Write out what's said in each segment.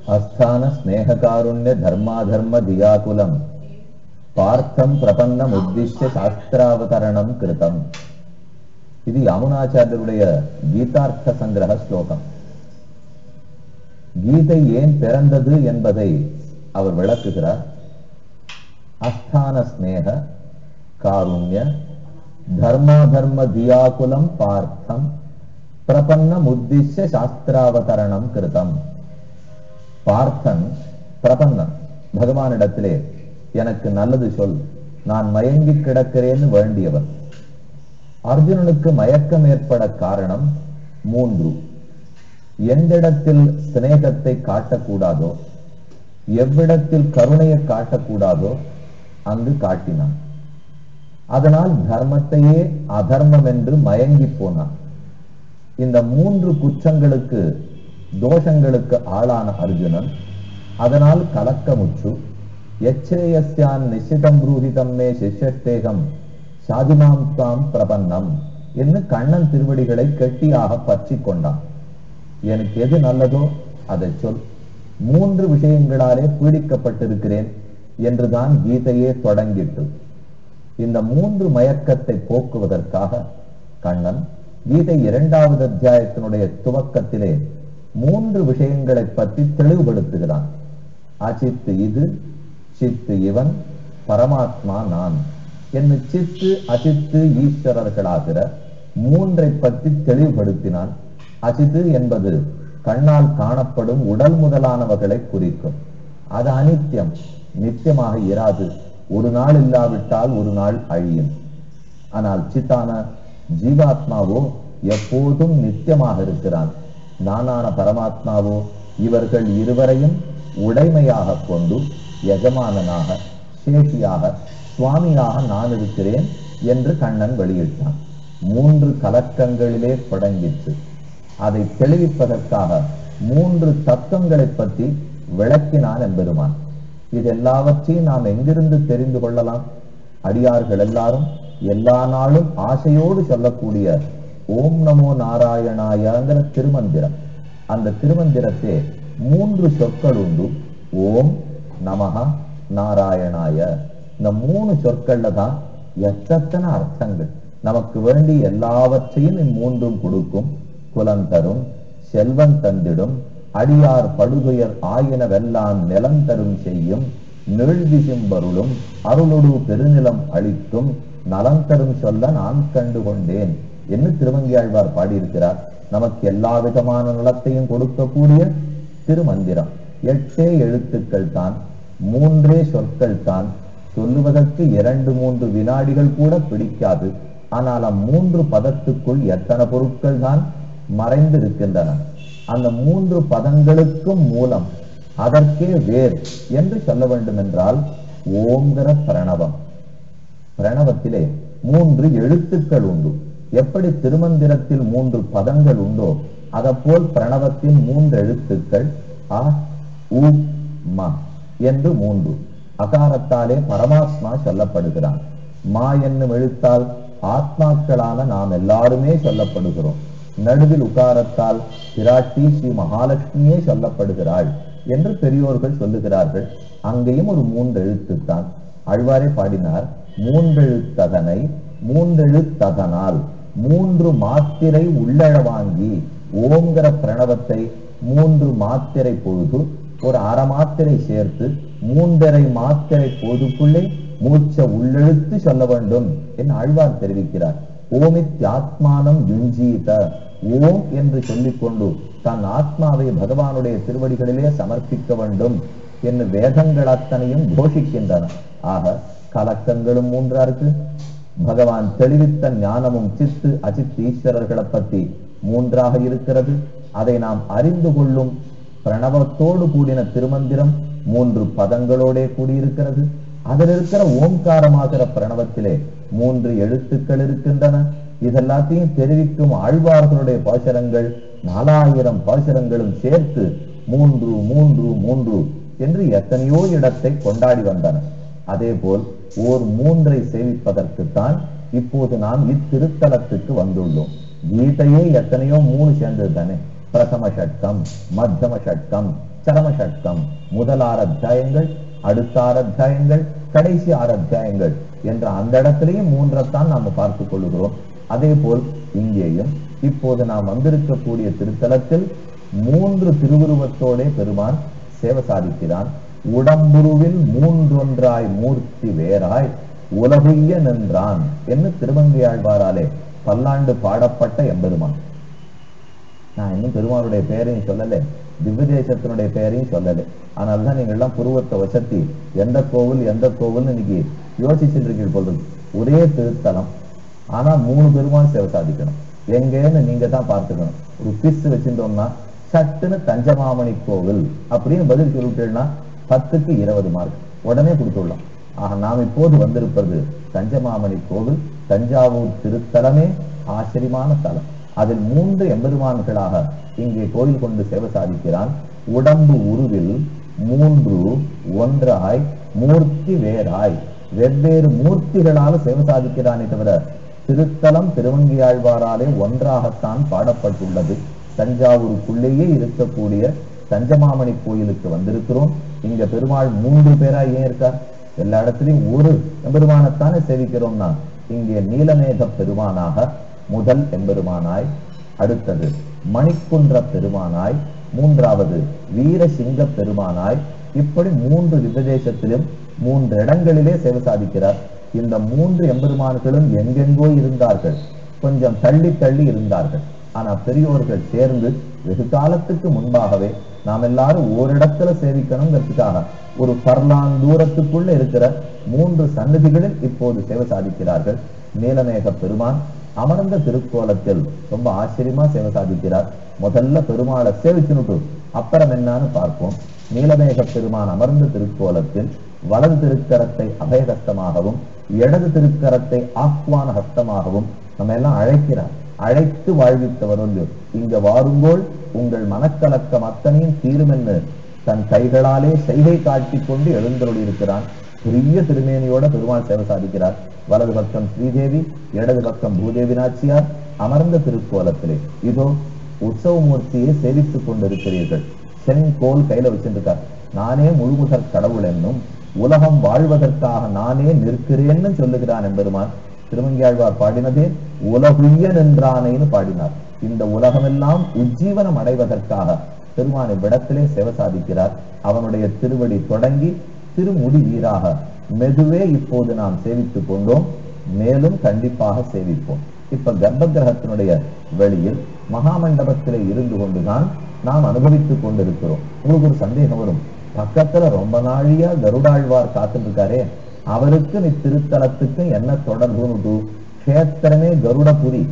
அஸ்தான ஸ்நேககாருண்ய தர்மாதர்ம தியாகுலம் பார்த்தம் பிரபன்னம் உத்திஷ்ய சாஸ்திராவதரணம் கிருதம் இது யாமுனாச்சாரியருடைய கீதார்த்த சங்கிரக ஸ்லோகம் கீதை ஏன் பிறந்தது என்பதை அவர் விளக்குகிறார் அஸ்தான ஸ்நேக காருண்ய தர்மாதர்ம தியாகுலம் பார்த்தம் பிரபன்னம் உத்திஷ்ய சாஸ்திராவதரணம் கிருதம் பார்த்தன் பிரபன்னன் பகவானிடத்திலே எனக்கு நல்லது சொல் நான் மயங்கி கிடக்கிறேன்னு வேண்டியவன் அர்ஜுனனுக்கு மயக்கம் ஏற்பட காரணம் மூன்று எந்திடத்தில் சிநேகத்தை காட்டக்கூடாதோ எவ்விடத்தில் கருணையை காட்டக்கூடாதோ அங்கு காட்டினான் அதனால் தர்மத்தையே அதர்மம் என்று மயங்கி போனான் இந்த மூன்று குற்றங்களுக்கு தோஷங்களுக்கு ஆளான அர்ஜுனன் அதனால் கலக்கமுற்று எச்சேயஸ்யான் நிச்சிதம் ப்ரூஹிதம் மே சிஷ்யத்தேகம் சாதிமாம் தாம் பிரபன்னம் என்று கண்ணன் திருவடிகளை கெட்டியாக பற்றி கொண்டான் எனக்கு எது நல்லதோ அதை சொல் மூன்று விஷயங்களாலே பீடிக்கப்பட்டிருக்கிறேன் என்றுதான் கீதையே தொடங்கிட்டு இந்த மூன்று மயக்கத்தை போக்குவதற்காக கண்ணன் கீதை இரண்டாவது அத்தியாயத்தினுடைய துவக்கத்திலே மூன்று விஷயங்களை பற்றி தெளிவுபடுத்துகிறான் அச்சித்து இது சித்து இவன் பரமாத்மா நான் என்று சித்து அசித்து ஈஸ்வரர்களாகிற மூன்றை பற்றி தெளிவுபடுத்தினான் அசித்து என்பது கண்ணால் காணப்படும் உடல் முதலானவர்களை குறிக்கும் அது அனித்தியம் நித்தியமாக இராது ஒரு நாள் இல்லாவிட்டால் ஒரு நாள் அழியும் ஆனால் சித்தான ஜீவாத்மாவோ எப்போதும் நித்தியமாக இருக்கிறான் நானான பரமாத்மாவோ இவர்கள் இருவரையும் உடைமையாக கொண்டு எஜமானனாக சேஷியாக சுவாமியாக நான் இருக்கிறேன் என்று கண்ணன் வெளியிட்டான் மூன்று கலக்கங்களிலே தொடங்கிற்று அதை தெளிவிப்பதற்காக மூன்று தத்துவங்களை பற்றி விளக்கினான் என்பதுமான் இது எல்லாவற்றையும் நாம் எங்கிருந்து தெரிந்து கொள்ளலாம் அடியார்கள் எல்லாரும் எல்லா நாளும் ஆசையோடு சொல்லக்கூடிய ஓம் நமோ நாராயணாயங்கிற திருமந்திரம் அந்த திருமந்திரத்தே மூன்று சொற்கள் உண்டு ஓம் நமஹா நாராயணாய இந்த மூணு சொற்கள்ல தான் எத்தனை அர்த்தங்கள் நமக்கு வேண்டி எல்லாவற்றையும் இம்மூன்றும் கொடுக்கும் குலம் தரும் செல்வம் தந்திடும் அடியார் படுதுயர் ஆயினவெல்லாம் நிலம் தரும் செய்யும் நிழ்விசும்பருளும் அருளொடு பெருநிலம் அளிக்கும் நலம் தரும் சொல்ல நான் கண்டு கொண்டேன் என்று திருமங்கியாழ்வார் பாடியிருக்கிறார் நமக்கு எல்லா விதமான நலத்தையும் கொடுக்கக்கூடிய திருமந்திரம் எட்டே எழுத்துக்கள் தான் மூன்றே சொற்கள் தான் சொல்லுவதற்கு இரண்டு மூன்று வினாடிகள் கூட பிடிக்காது ஆனால் அம்மூன்று பதத்துக்குள் எத்தனை பொருட்கள் தான் மறைந்து இருக்கின்றன அந்த மூன்று பதங்களுக்கும் மூலம் அதற்கே வேர் என்று சொல்ல வேண்டும் என்றால் ஓங்கிற பிரணவம் பிரணவத்திலே மூன்று எழுத்துக்கள் உண்டு எப்படி திருமந்திரத்தில் மூன்று பதங்கள் உண்டோ அதப்போல் பிரணவத்தின் மூன்று எழுத்துக்கள் அ உ ம என்று மூன்று அகாரத்தாலே பரமாத்மா சொல்லப்படுகிறான் மா என்னும் எழுத்தால் ஆத்மாக்களான நாம் எல்லாருமே சொல்லப்படுகிறோம் நடுவில் உகாரத்தால் பிராட்டி ஸ்ரீ மகாலட்சுமியே சொல்லப்படுகிறாள் என்று பெரியோர்கள் சொல்லுகிறார்கள் அங்கேயும் ஒரு மூன்று எழுத்துத்தான் அழ்வாரே பாடினார் மூன்றெழுத்ததனை மூன்றெழுத்ததனால் மூன்று மாத்திரை உள்ளழ வாங்கி ஓங்கிற பிரணவத்தை மூன்று மாத்திரை பொழுது ஒரு அரை மாத்திரை சேர்த்து மூன்றரை மாத்திரை பொழுதுக்குள்ளே மூச்ச உள்ளெழுத்து சொல்ல வேண்டும் என்று ஆழ்வார் தெரிவிக்கிறார் ஓமித்யாத்மானம் யுஞ்சீத ஓம் என்று சொல்லிக்கொண்டு தன் ஆத்மாவை பகவானுடைய திருவடிகளிலே சமர்ப்பிக்க வேண்டும் என்று வேதங்கள் அத்தனையும் கோஷிக்கின்றன ஆக கலக்கங்களும் மூன்றா இருக்கு பகவான் தெளிவித்த ஞானமும் சித்து அஜித் ஈஸ்வரர்களை பத்தி மூன்றாக இருக்கிறது அதை நாம் அறிந்து கொள்ளும் பிரணவத்தோடு கூடின திருமந்திரம் மூன்று பதங்களோடே கூடியிருக்கிறது அதில் இருக்கிற ஓம்காரமாகிற பிரணவத்திலே மூன்று எழுத்துக்கள் இருக்கின்றன இதெல்லாத்தையும் தெரிவிக்கும் ஆழ்வார்களுடைய பாசரங்கள் நாலாயிரம் பாசரங்களும் சேர்த்து மூன்று மூன்று மூன்று என்று எத்தனையோ இடத்தை கொண்டாடி வந்தன அதே போல் ஓர் மூன்றை சேவிப்பதற்குத்தான் இப்போது நாம் இத்திருத்தலத்துக்கு வந்துள்ளோம் கீதையே எத்தனையோ மூணு சேர்ந்தது தானே பிரதம ஷட்கம் மத்தியம ஷட்கம் சரம ஷட்கம் முதல் ஆறு அத்தியாயங்கள் அடுத்த ஆறு அத்தியாயங்கள் கடைசி ஆறு அத்தியாயங்கள் என்ற அந்த இடத்திலையும் மூன்றைத்தான் நாம் பார்த்துக் கொள்கிறோம் அதே போல் இங்கேயும் இப்போது நாம் வந்திருக்கக்கூடிய திருத்தலத்தில் மூன்று திருவுருவத்தோடே பெருமான் சேவை சாதிக்கிறான் உடம்புருவில் மூன்றொன்றாய் மூர்த்தி வேறாய் உலகுய்ய நின்றான் என்று திருமங்கையாழ்வாராலே பல்லாண்டு பாடப்பட்ட எம்பெருமான் நான் இன்னும் பெருமானுடைய பெயரையும் சொல்லலை திவ்யதேசத்தினுடைய பெயரையும் சொல்லலை ஆனால் தான் நீங்க எல்லாம் புருவத்தை வசத்தி எந்த கோவில் எந்த கோவில்னு இன்னைக்கு யோசிச்சுட்டு இருக்கீங்க போல் இருக்கு. ஒரே திருத்தலம் ஆனா மூணு பெருமான் சேவை சாதிக்கணும் எங்கன்னு நீங்க தான் பார்த்துக்கணும் ஒரு பிஸ் வச்சிருந்தோம்னா சட்டுன்னு தஞ்சமாமணி கோவில் அப்படின்னு பதில் சொல்லிட்டேன்னா பத்துக்கு இருபது மார்க் உடனே கொடுத்துடலாம் ஆக நாம் இப்போது வந்திருப்பது தஞ்சமாமணி கோவில் தஞ்சாவூர் திருத்தலமே ஆச்சரியமான தலம் அதில் மூன்று எம்பெருமான்களாக இங்கே கோயில் கொண்டு சேவை சாதிக்கிறான் உடம்பு உருவில் மூன்று ஒன்றாய் மூர்த்தி வேறாய் வெவ்வேறு மூர்த்திகளால சேவை சாதிக்கிறானே தவிர திருத்தலம் திருவங்கியாழ்வாராலே ஒன்றாகத்தான் பாடப்பட்டுள்ளது தஞ்சாவூருக்குள்ளேயே இருக்கக்கூடிய தஞ்சமாமணி கோயிலுக்கு வந்திருக்கிறோம் இங்க பெருமாள் மூன்று பேரா ஏன் இருக்கார் எல்லா இடத்துலயும் ஒரு எம்பெருமானைத்தானே சேவிக்கிறோம்னா இங்கே நீலமேக பெருமானாக முதல் எம்பெருமானாய் அடுத்தது மணிக்குன்ற பெருமானாய் மூன்றாவது வீரசிங்க பெருமானாய் இப்படி மூன்று விபதேசத்திலும் மூன்று இடங்களிலே சேவை சாதிக்கிறார் இந்த மூன்று எம்பெருமான்களும் எங்கெங்கோ இருந்தார்கள் கொஞ்சம் தள்ளி தள்ளி இருந்தார்கள் ஆனா பெரியோர்கள் சேர்ந்து வெகு காலத்துக்கு முன்பாகவே நாம் எல்லாரும் ஓரிடத்துல சேவிக்கணுங்கிறதுக்காக ஒரு பர்லான் தூரத்துக்குள்ள இருக்கிற மூன்று சன்னதிகளில் இப்போது சேவை சாதிக்கிறார்கள் நீலமேக பெருமான் அமர்ந்த திருக்கோலத்தில் ரொம்ப ஆச்சரியமா சேவை சாதிக்கிறார் முதல்ல பெருமாளை சேவிச்சுனுட்டு அப்புறம் என்னன்னு பார்ப்போம் நீலமேக பெருமான் அமர்ந்த திருக்கோலத்தில் வலது திருக்கரத்தை அபயஹஸ்தமாகவும் இடது திருக்கரத்தை ஆக்வான ஹஸ்தமாகவும் நம்ம எல்லாம் அழைக்கிறார் அழைத்து வாழ்வித்தவர் ஒன்று இங்க வாருங்கோள் உங்கள் மனக்கலக்கம் அத்தனையும் தீருமென்னு தன் கைகளாலே செய்கை காட்டிக் கொண்டு எழுந்தருளி இருக்கிறான் பெரிய திருமேனியோட பெருமாள் சேவை சாதிக்கிறார் வலது பக்கம் ஸ்ரீதேவி இடது பக்கம் பூதேவி நாச்சியார் அமர்ந்த திருக்கோலத்திலே இதோ உற்சவமூர்த்தியை சேவித்துக் கொண்டிருக்கிறீர்கள் செங்கோல் கையில வச்சிருக்கார் நானே முழுமுதற் கடவுள் என்னும் உலகம் வாழ்வதற்காக நானே நிற்கிறேன்னு சொல்லுகிறான் எம்பெருமான் திருமங்கியாழ்வார் பாடினதே உலகுய்ய நின்றானேன்னு பாடினார் இந்த உலகமெல்லாம் உஜ்ஜீவனம் அடைவதற்காக பெருமானை விடத்திலே சேவை சாதிக்கிறார் அவனுடைய திருவடி தொடங்கி திருமுடி வீராக மெதுவே இப்போது நாம் சேவித்துக் கொண்டோம் மேலும் கண்டிப்பாக சேவிப்போம் இப்ப கர்ப்ப கிரகத்தினுடைய வெளியில் மகாமண்டபத்திலே இருந்து கொண்டுதான் நாம் அனுபவித்துக் கொண்டிருக்கிறோம் உங்களுக்கு ஒரு சந்தேகம் வரும் பக்கத்துல ரொம்ப நாழியா கருடாழ்வார் காத்துட்டு இருக்காரே அவருக்கு நீ திருத்தலத்துக்கு என்ன தொடர்புன்னு கஷேத்திரமே கருடபுரி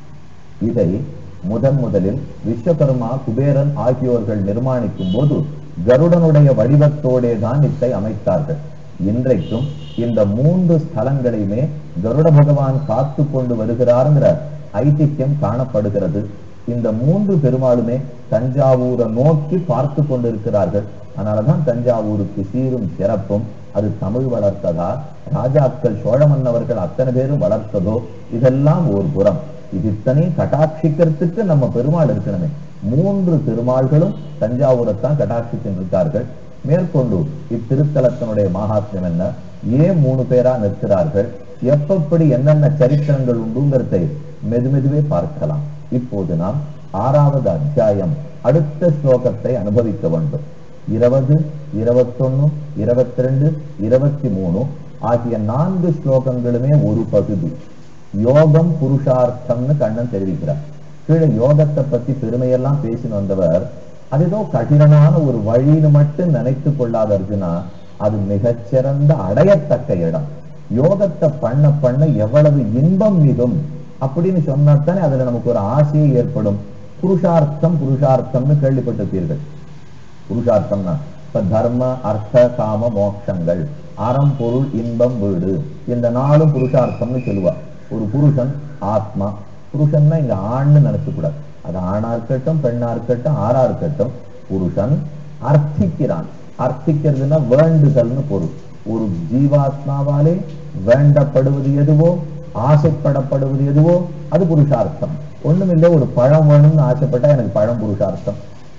இதை முதன் முதலில் விஸ்வகர்மா குபேரன் ஆகியோர்கள் நிர்மாணிக்கும் போது கருடனுடைய வடிவத்தோடே தான் இத்தை அமைத்தார்கள் இன்றைக்கும் இந்த மூன்று ஸ்தலங்களையுமே கருட பகவான் காத்து கொண்டு வருகிறாருங்கிற ஐதிஹ்யம் காணப்படுகிறது இந்த மூன்று பெருமாளுமே தஞ்சாவூரை நோக்கி பார்த்து கொண்டிருக்கிறார்கள் அதனாலதான் தஞ்சாவூருக்கு சீரும் சிறப்பும் அது தமிழ் வளர்த்ததா ராஜாக்கள் சோழ மன்னவர்கள் அத்தனை பேரும் வளர்த்ததோ இதெல்லாம் ஒரு புறம் இது இத்தனையும் கட்டாட்சிக்கிறதுக்கு நம்ம பெருமாள் இருக்கணுமே மூன்று திருமால்களும் தஞ்சாவூரைத்தான் கட்டாட்சிக்கின்றிருக்கார்கள் மேற்கொண்டு இத்திருத்தலத்தினுடைய மகாத்மியம் என்ன ஏன் மூணு பேரா நிற்கிறார்கள் எப்பப்படி என்னென்ன சரித்திரங்கள் உண்டுங்கிறதை மெதுமெதுவே பார்க்கலாம் இப்போது நாம் ஆறாவது அத்தியாயம் அடுத்த ஸ்லோகத்தை அனுபவிக்க வேண்டும் இருபது இருபத்தொன்னு இருபத்தி ரெண்டு இருபத்தி மூணு ஆகிய நான்கு ஸ்லோகங்களுமே ஒரு பகுதி யோகம் புருஷார்த்தம்னு கண்ணன் தெரிவிக்கிறார் கீழே யோகத்தை பத்தி பெருமையெல்லாம் பேசின்னு வந்தவர் அது ஏதோ கடினமான ஒரு வழின்னு மட்டும் நினைத்து கொள்ளாத அர்ஜுனா அது மிகச்சிறந்த அடையத்தக்க இடம் யோகத்தை பண்ண பண்ண எவ்வளவு இன்பம் மிகும் அப்படின்னு சொன்னாத்தானே அதுல நமக்கு ஒரு ஆசையே ஏற்படும் புருஷார்த்தம் புருஷார்த்தம்னு கேள்விப்பட்டிருப்பீர்கள் புருஷார்த்தம்னா இப்ப தர்ம அர்த்த காம மோட்சங்கள் அறம் பொருள் இன்பம் வீடு இந்த நாளும் புருஷார்த்தம்னு சொல்லுவா ஒரு புருஷன் ஆத்மா புருஷன்னா இங்க ஆண்னு நினைச்சு கூடாது அது ஆணா இருக்கட்டும் பெண்ணா இருக்கட்டும் ஆறா இருக்கட்டும் புருஷன் அர்த்திக்கிறான் அர்த்திக்கிறதுன்னா வேண்டுதல்னு பொருள் ஒரு ஜீவாத்மாவாலே வேண்டப்படுவது எதுவோ ஆசைப்படப்படுவது எதுவோ அது புருஷார்த்தம் ஒண்ணுமில்லை ஒரு பழம் வேணும்னு ஆசைப்பட்டா எனக்கு பழம் புருஷார்த்தம்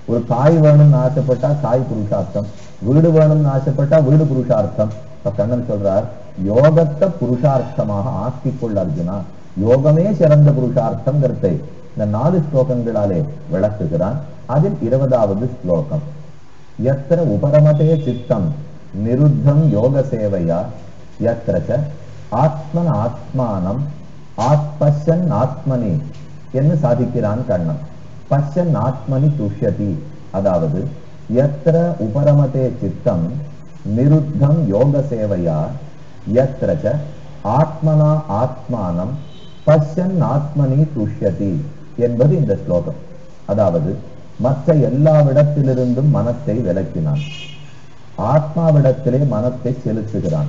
ஒரு காய் வேணும்னு ஆசைப்பட்டா காய் புருஷார்த்தம் வீடு வேணும்னு ஆசைப்பட்டா வீடு புருஷார்த்தம் இப்ப கண்ணன் சொல்றார் யோகத்தை புருஷார்த்தமாக ஆக்கிக்கொள் அர்ஜுனா யோகமே சிறந்த புருஷார்த்தம்ங்கிறதை இந்த நாலு ஸ்லோகங்களாலே விளக்குகிறான் அதில் இருபதாவது ஸ்லோகம் எத்திர உபரமதே சித்தம் நிருத்தம் யோக சேவையா எத்திர ச ஆத்மன் ஆத்மானம் ஆத்பஷன் ஆத்மனி என்று சாதிக்கிறான் கண்ணன் பஷன் ஆத்மனி துஷ்யதி அதாவது எத்திர உபரமதே சித்தம் நிருத்தம் யோக சேவையா எத்திர ச ஆத்மனா ஆத்மானம் பஷன் ஆத்மனி துஷ்யதி என்பது இந்த ஸ்லோகம் அதாவது மற்ற எல்லாவிடத்திலிருந்தும் மனத்தை விலக்கினான் ஆத்மாவிடத்திலே மனத்தை செலுத்துகிறான்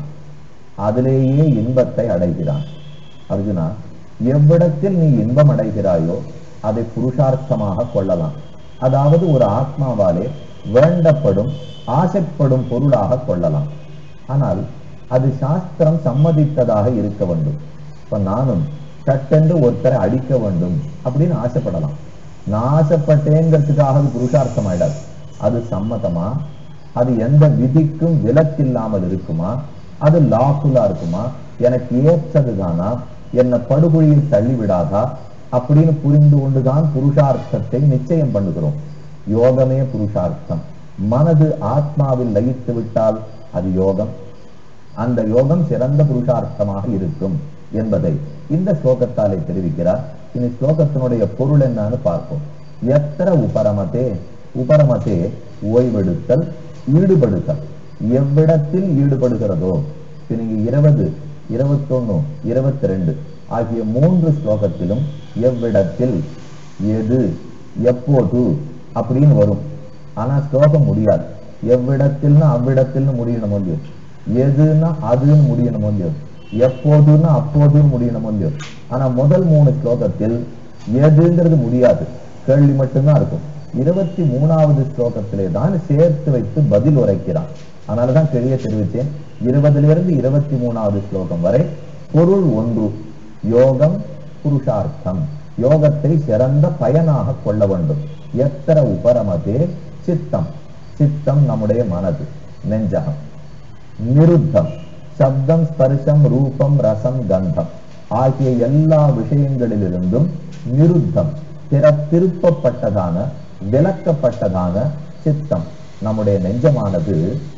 அதிலேயே இன்பத்தை அடைகிறான் அர்ஜுனா எவ்விடத்தில் நீ இன்பம் அடைகிறாயோ அதை புருஷார்த்தமாக கொள்ளலாம் அதாவது ஒரு ஆத்மாவாலே வேண்டப்படும் ஆசைப்படும் பொருளாக கொள்ளலாம் ஆனால் அது சாஸ்திரம் சம்மதித்ததாக இருக்க வேண்டும் இப்ப நானும் சட்டென்று ஒருத்தரை அடிக்க வேண்டும் அப்படின்னு ஆசைப்படலாம் நான் ஆசைப்பட்டேங்கிறதுக்காக அது புருஷார்த்தம் ஆயிடாது அது சம்மதமா அது எந்த விதிக்கும் விலக்கில்லாமல் இருக்குமா அது லாஃபுல்லா இருக்குமா எனக்கு ஏற்றதுதானா என்னை படுகொழியில் தள்ளிவிடாதா அப்படின்னு புரிந்து கொண்டுதான் புருஷார்த்தத்தை நிச்சயம் பண்ணுகிறோம் யோகமே புருஷார்த்தம் மனது ஆத்மாவில் லயித்து விட்டால் அது யோகம் அந்த யோகம் சிறந்த புருஷார்த்தமாக இருக்கும் என்பதை இந்த ஸ்லோகத்தாலே தெரிவிக்கிறார் இனி ஸ்லோகத்தினுடைய பொருள் என்னன்னு பார்ப்போம் எத்தனை உபரமத்தே உபரமத்தே ஓய்வெடுத்தல் ஈடுபடுத்தல் எவ்விடத்தில் ஈடுபடுகிறதோ இப்ப நீங்க இருபது இருபத்தொன்னு இருபத்தி ரெண்டு ஆகிய மூன்று ஸ்லோகத்திலும் எவ்விடத்தில் எது எப்போது அப்படின்னு வரும் ஆனா ஸ்லோகம் முடியாது எவ்விடத்தில்னா அவ்விடத்தில்னு முடியணும் முடியும் எதுன்னா அதுன்னு முடியணும் முடியும் எப்போதுன்னா அப்போதுன்னு முடியணும் முடியும் ஆனா முதல் மூணு ஸ்லோகத்தில் எதுங்கிறது முடியாது கேள்வி மட்டும்தான் இருக்கும் இருபத்தி மூணாவது ஸ்லோகத்திலே தான் சேர்த்து வைத்து பதில் உரைக்கிறான் அதனாலதான் தெரிய தெரிவித்தேன் இருபதுல இருந்து இருபத்தி மூணாவது ஸ்லோகம் வரை பொருள் ஒன்று யோகம் புருஷார்த்தம் யோகத்தை சிறந்த பயனாக கொள்ள வேண்டும் எத்தர உபரமதே சித்தம் சித்தம் நம்முடைய மனது நெஞ்சகம் நிருத்தம் சப்தம் ஸ்பர்ஷம் ரூபம் ரசம் கந்தம் ஆகிய எல்லா விஷயங்களிலிருந்தும் நிருத்தம் திற திருப்பப்பட்டதான விலக்கப்பட்டதான சித்தம் நம்முடைய நெஞ்சமானது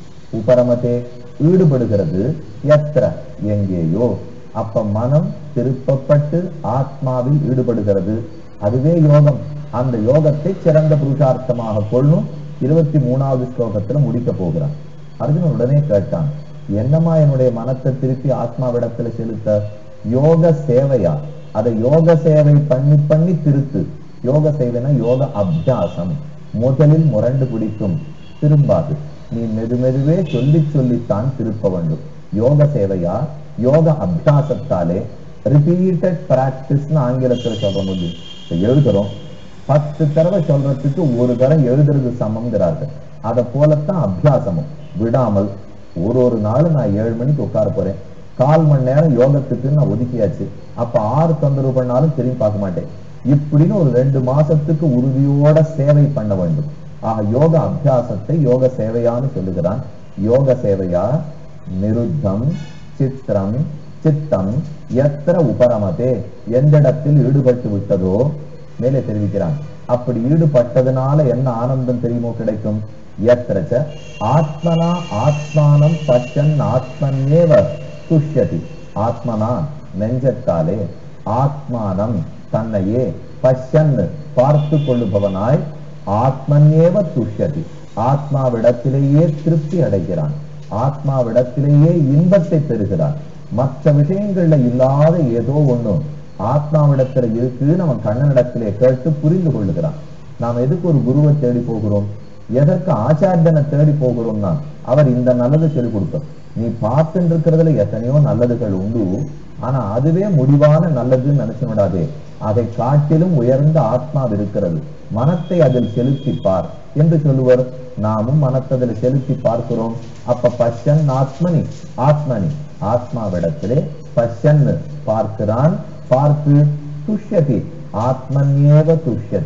உபரமதே ஈடுபடுகிறது எத்திர எங்கேயோ அப்ப மனம் திருப்பப்பட்டு ஆத்மாவில் ஈடுபடுகிறது அதுவே யோகம் அந்த யோகத்தை சிறந்த புருஷார்த்தமாக கொள்ளும் இருபத்தி மூணாவது ஸ்லோகத்துல முடிக்க போகிறான் அர்ஜுனன் உடனே கேட்டான் என்னமா என்னுடைய மனத்தை திருப்பி ஆத்மாவிடத்துல செலுத்த யோக சேவையா அதை யோக சேவை பண்ணி பண்ணி திருத்து யோக சேவைனா யோக அபியாசம் முதலில் முரண்டு பிடிக்கும் திரும்பாது நீ மெதுமெதுவே சொல்லி சொல்லித்தான் திருப்ப வேண்டும் யோக சேவையா யோக அபியாசத்தாலே ரிப்பீட்டட் பிராக்டிஸ்னு ஆங்கிலத்துல சொல்ற முடியும் இப்ப எழுதுறோம் பத்து தடவை சொல்றதுக்கு ஒரு தடவை எழுதுறது சமம்ங்கிறார்கள் அதை போலத்தான் அபியாசமும் விடாமல் ஒரு ஒரு நாளும் நான் ஏழு மணிக்கு உட்கார போறேன் கால் மணி நேரம் யோகத்துக்கு நான் ஒதுக்கியாச்சு அப்ப ஆறு தொந்தரவு பண்ணாலும் திரும்பி பார்க்க மாட்டேன் இப்படின்னு ஒரு ரெண்டு மாசத்துக்கு உறுதியோட சேவை பண்ண வேண்டும் ஆக யோக அபியாசத்தை யோக சேவையான்னு சொல்லுகிறான் யோக சேவையா நிருத்தம் சித்திரம் சித்தம் எத்திர உபரமதே எந்த இடத்தில் ஈடுபட்டு விட்டதோ மேலே தெரிவிக்கிறான் அப்படி ஈடுபட்டதுனால என்ன ஆனந்தம் தெரியுமோ கிடைக்கும் எத்திரச்ச ஆத்மனா ஆத்மானம் பச்சன் ஆத்மன்யேவ துஷ்யதி ஆத்மனா நெஞ்சத்தாலே ஆத்மானம் தன்னையே பச்சன் பார்த்து கொள்ளுபவனாய் ஆத்மன்யேவ துஷ்யதி ஆத்மாவிடத்திலேயே திருப்தி அடைகிறான் ஆத்மாவிடத்திலேயே இன்பத்தை பெறுகிறான் மற்ற விஷயங்கள்ல இல்லாத ஏதோ ஒண்ணு ஆத்மாவிடத்துல இருக்குன்னு அவன் கண்ணனிடத்திலே கேட்டு புரிந்து கொள்ளுகிறான் நாம் எதுக்கு ஒரு குருவை தேடி போகிறோம் எதற்கு ஆச்சாரியனை தேடி போகிறோம்னா அவர் இந்த நல்லது சொல்லிக் கொடுத்தோம் நீ பார்த்துட்டு இருக்கிறதுல எத்தனையோ நல்லதுகள் உண்டு ஆனா அதுவே முடிவான நல்லதுன்னு நினைச்சு விடாதே அதை காட்டிலும் உயர்ந்த ஆத்மா இருக்கிறது மனத்தை அதில் செலுத்தி பார் என்று சொல்லுவர் நாமும் மனத்ததில் செலுத்தி பார்க்கிறோம் அப்ப பஷன் ஆத்மனி ஆத்மனி ஆத்மாவிடத்திலே பஷன் பார்க்கிறான் பார்த்து துஷ்யதி ஆத்மன்யேவ துஷ்யதி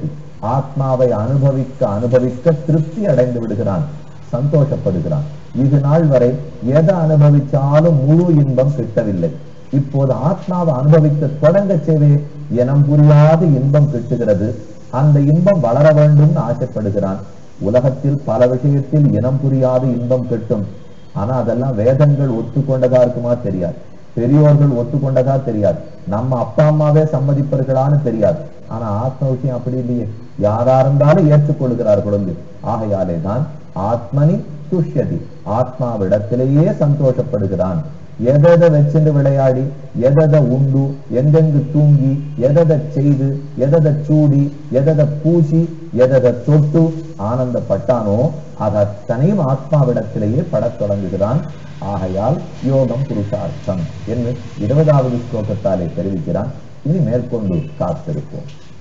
ஆத்மாவை அனுபவிக்க அனுபவிக்க திருப்தி அடைந்து விடுகிறான் சந்தோஷப்படுகிறான் இது நாள் வரை எதை அனுபவிச்சாலும் முழு இன்பம் கிட்டவில்லை இப்போது ஆத்மாவை அனுபவிக்க தொடங்க செய்வே இனம் புரியாத இன்பம் கிட்டுகிறது அந்த இன்பம் வளர வேண்டும்னு ஆசைப்படுகிறான் உலகத்தில் பல விஷயத்தில் இனம் புரியாத இன்பம் கிட்டும் ஆனா அதெல்லாம் வேதங்கள் ஒத்துக்கொண்டதா இருக்குமா தெரியாது பெரியோர்கள் ஒத்துக்கொண்டதா தெரியாது நம்ம அப்பா அம்மாவே சம்மதிப்பார்களான்னு தெரியாது ஆனா ஆத்ம விஷயம் அப்படி இல்லையே யாரா இருந்தாலும் ஏற்றுக்கொள்கிறார்கள் வந்து ஆகையாலே தான் ஆத்மனி துஷ்யதி ஆத்மாவிடத்திலேயே சந்தோஷப்படுகிறான் எதை வச்சுட்டு விளையாடி எதை உண்டு எங்கெங்கு தூங்கி எதை செய்து எதை சூடி எதை பூசி எதை தொட்டு ஆனந்தப்பட்டானோ அது அத்தனையும் ஆத்மாவிடத்திலேயே படத் தொடங்குகிறான் ஆகையால் யோகம் புருஷார்த்தம் என்று இருபதாவது ஸ்லோகத்தாலே தெரிவிக்கிறான் இனி மேற்கொண்டு காத்திருப்போம்